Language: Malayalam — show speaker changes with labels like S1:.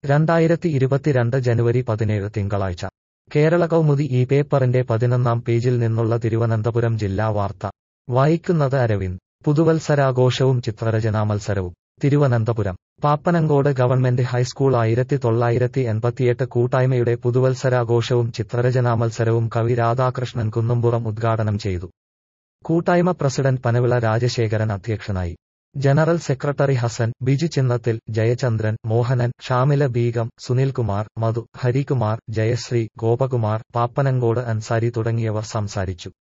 S1: രണ്ടായിരത്തി ഇരുപത്തിരണ്ട് ജനുവരി പതിനേഴ് തിങ്കളാഴ്ച കേരള കൗമുദി ഈ പേപ്പറിന്റെ പതിനൊന്നാം പേജിൽ നിന്നുള്ള തിരുവനന്തപുരം ജില്ലാ വാർത്ത വായിക്കുന്നത് അരവിന്ദ് പുതുവത്സരാഘോഷവും ചിത്രരചനാ മത്സരവും തിരുവനന്തപുരം പാപ്പനങ്കോട് ഗവൺമെന്റ് ഹൈസ്കൂൾ ആയിരത്തി തൊള്ളായിരത്തി എൺപത്തിയെട്ട് കൂട്ടായ്മയുടെ പുതുവത്സരാഘോഷവും ചിത്രരചനാ മത്സരവും കവി രാധാകൃഷ്ണൻ കുന്നുംപുറം ഉദ്ഘാടനം ചെയ്തു കൂട്ടായ്മ പ്രസിഡന്റ് പനവിള രാജശേഖരൻ അധ്യക്ഷനായി ജനറൽ സെക്രട്ടറി ഹസൻ ബിജു ചിന്നത്തിൽ ജയചന്ദ്രൻ മോഹനൻ ഷാമില ബീഗം സുനിൽകുമാർ മധു ഹരികുമാർ ജയശ്രീ ഗോപകുമാർ പാപ്പനങ്കോട് അൻസാരി തുടങ്ങിയവർ സംസാരിച്ചു